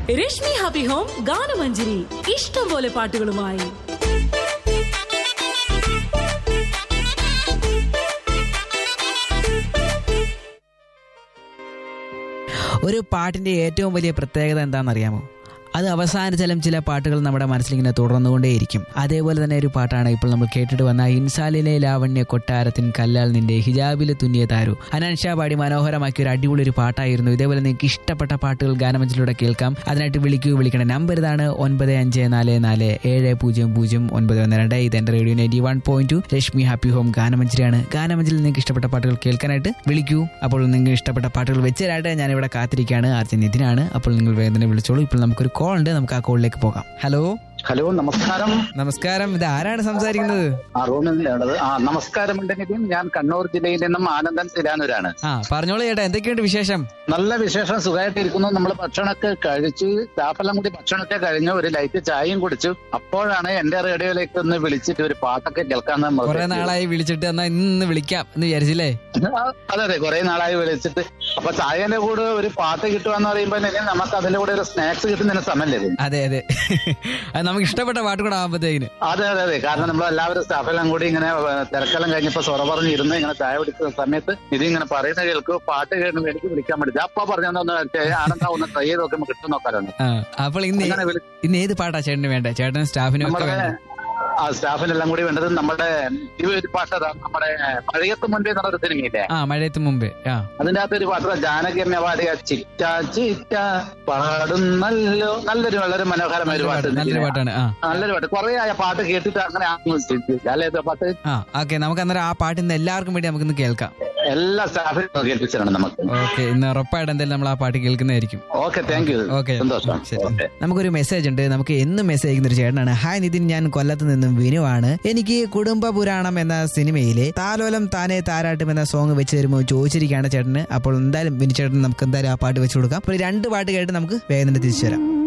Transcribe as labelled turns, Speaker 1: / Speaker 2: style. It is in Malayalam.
Speaker 1: രശ്മി ഹാപ്പി ഹോം ഗാനമഞ്ജരി ഇഷ്ടം പോലെ പാട്ടുകളുമായി
Speaker 2: ഒരു പാട്ടിന്റെ ഏറ്റവും വലിയ പ്രത്യേകത എന്താണെന്നറിയാമോ അത് അവസാനിച്ചാലും ചില പാട്ടുകൾ നമ്മുടെ മനസ്സിലിങ്ങനെ തുടർന്നുകൊണ്ടേയിരിക്കും അതേപോലെ തന്നെ ഒരു പാട്ടാണ് ഇപ്പോൾ നമ്മൾ കേട്ടിട്ട് വന്ന ഇൻസാലിലെ ലാവണ്യ കൊട്ടാരത്തിൻ കല്ലാൽ നിന്റെ ഹിജാബിലെ തുന്നിയ താരു അനാൻ ഷാ പാടി മനോഹരമാക്കിയ ഒരു അടിപൊളി ഒരു പാട്ടായിരുന്നു ഇതേപോലെ നിങ്ങൾക്ക് ഇഷ്ടപ്പെട്ട പാട്ടുകൾ ഗാനമഞ്ചിലൂടെ കേൾക്കാം അതിനായിട്ട് വിളിക്കൂ വിളിക്കണ നമ്പർ ഇതാണ് ഒൻപത് അഞ്ച് നാല് നാല് ഏഴ് പൂജ്യം പൂജ്യം ഒൻപത് ഒന്ന് രണ്ട് ഇത് എന്റെ radio ninety one point two Reshmi happy home ഗാനമഞ്ചിരിയാണ് ഗാനമഞ്ചിൽ നിങ്ങൾക്ക് ഇഷ്ടപ്പെട്ട പാട്ടുകൾ കേൾക്കാനായിട്ട് വിളിക്കൂ അപ്പോൾ നിങ്ങൾക്ക് ഇഷ്ടപ്പെട്ട പാട്ടുകൾ വെച്ചതായിട്ട് ഞാൻ ഇവിടെ കാത്തിരിക്കുകയാണ് ആർജൻ നിതിനാണ് അപ്പോൾ നിങ്ങൾ വേഗം തന്നെ വിളിച്ചോളൂ ഇപ്പോൾ നമുക്കൊരു കോൾ ഉണ്ട് നമുക്ക് ആ കോളിലേക്ക് പോകാം ഹലോ
Speaker 3: ഹലോ നമസ്കാരം
Speaker 2: നമസ്കാരം ഇത് ആരാണ് സംസാരിക്കുന്നത്
Speaker 3: ആ റൂമിലുള്ളത് ആ നമസ്കാരം ഉണ്ടെങ്കിലും ഞാൻ കണ്ണൂർ ജില്ലയിൽ നിന്നും ആനന്ദൻ തിരാനൂരാണ്
Speaker 2: ആ പറഞ്ഞോളൂ ചേട്ടാ എന്തൊക്കെയുണ്ട് വിശേഷം
Speaker 3: നല്ല വിശേഷം സുഖമായിട്ടിരിക്കുന്നു നമ്മൾ ഭക്ഷണമൊക്കെ കഴിച്ച് സ്റ്റാഫെല്ലാം കൂടി ഭക്ഷണമൊക്കെ കഴിഞ്ഞു ഒരു ലൈറ്റ് ചായയും കുടിച്ചു അപ്പോഴാണ് എന്റെ റേഡിയോയിലേക്ക് ഒന്ന് വിളിച്ചിട്ട് ഒരു പാട്ടൊക്കെ കേൾക്കാൻ നമ്മൾ
Speaker 2: കുറെ നാളായി വിളിച്ചിട്ട് എന്നാ ഇന്ന് വിളിക്കാം എന്ന് വിചാരിച്ചില്ലേ
Speaker 3: ആ, അതെ അതെ കുറെ നാളായി വിളിച്ചിട്ട് അപ്പൊ ചായന്റെ കൂടെ ഒരു പാട്ട് കിട്ടുമെന്ന് പറയുമ്പോൾ നമുക്ക് അതിന്റെ കൂടെ ഒരു സ്നാക്സ് കിട്ടുന്നതിന് സമയല്ലേ ഇത്?
Speaker 2: അതെ അതെ അത് നമുക്ക് ഇഷ്ടപ്പെട്ട പാട്ട് കൂടെ ആകുമ്പോഴത്തേക്കിന്
Speaker 3: അതെ അതെ അതെ കാരണം നമ്മൾ എല്ലാവരും സ്റ്റാഫെല്ലാം കൂടി ഇങ്ങനെ ഏഹ്, തിരക്കെല്ലാം കഴിഞ്ഞപ്പോ സൊറ പറഞ്ഞിരുന്ന് ഇങ്ങനെ ചായ കുടിക്കുന്ന സമയത്ത് ഇത് ഇങ്ങനെ പറയുന്ന കേൾക്കും പാട്ട് കേൾക്കുന്ന എനിക്ക് വിളിക്കാൻ പറ്റില്ല അപ്പൊ പറഞ്ഞൊന്ന് ആനന്ദ ഒന്ന് ട്രൈ ചെയ്ത് നോക്കുമ്പോൾ കിട്ടും നോക്കാറുണ്ട്
Speaker 2: ആ അപ്പോൾ ഇന്ന്
Speaker 3: അങ്ങനെ വിളി-
Speaker 2: ഇന്ന് ഏത് പാട്ടാ ചേട്ടന് വേണ്ടേ ചേട്ടനും സ്റ്റാഫിനും ഒക്കെ
Speaker 3: നമ്മുടെ
Speaker 2: വേണ്ടേ
Speaker 3: ആ സ്റ്റാഫിനെല്ലാം കൂടി വേണ്ടത് നമ്മുടെ ഈ ഒരു പാട്ട് അതാ, നമ്മുടെ മഴയത്ത് മുൻപേ എന്നുള്ള ഒരു സിനിമയില്ലേ
Speaker 2: ആ മഴയത്ത് മുമ്പേ ആ
Speaker 3: അതിന്റെ അകത്ത് ഒരു പാട്ട് ജാനകി എന്നെ പാടിയ ചിറ്റ ചിറ്റ പാടുന്നല്ലോ നല്ലൊരു വളരെ മനോഹരമായ ഒരു പാട്ട്
Speaker 2: നല്ലൊരു പാട്ടാണ് ആ
Speaker 3: നല്ലൊരു പാട്ട് കുറെ ആയ പാട്ട് കേട്ടിട്ട് അങ്ങനെ ആത്മഹത്യ അല്ലേ ഇത് പാട്ട്
Speaker 2: ആ ഓക്കെ നമുക്ക് അന്നേരം ആ പാട്ട് ഇന്ന് എല്ലാവർക്കും വേണ്ടി നമുക്ക് ഇന്ന് കേൾക്കാം
Speaker 3: എല്ലാ സ്റ്റാഫിനും കേൾപ്പിച്ചിട്ടുണ്ട് നമുക്ക്
Speaker 2: ഓക്കെ ഇന്ന് ഉറപ്പായിട്ട് എന്തായാലും നമ്മൾ ആ പാട്ട് കേൾക്കുന്നതായിരിക്കും
Speaker 3: ഓക്കെ താങ്ക് യു
Speaker 2: ഓക്കെ
Speaker 3: സന്തോഷം
Speaker 2: ശരി
Speaker 3: ഓക്കെ
Speaker 2: നമുക്കൊരു മെസ്സേജ് ഉണ്ട് നമുക്ക് എന്നും മെസ്സേജ് അയക്കുന്ന ഒരു ചേട്ടനാണ് ഹായ് നിതിൻ ഞാൻ കൊല്ലത്ത് നിന്നും വിനുവാണ് എനിക്ക് കുടുംബ പുരാണം എന്ന സിനിമയിലെ താലോലം താനെ താരാട്ടും എന്ന സോങ് വെച്ച് തരുമ്പോൾ ചോദിച്ചിരിക്കുകയാണ് ചേട്ടന് അപ്പോൾ എന്തായാലും വിനു ചേട്ടൻ നമുക്ക് എന്തായാലും ആ പാട്ട് വെച്ച് കൊടുക്കാം അപ്പോൾ ഈ രണ്ട് പാട്ട് കേട്ട് നമുക്ക് വേഗം തന്നെ തിരിച്ചു വരാം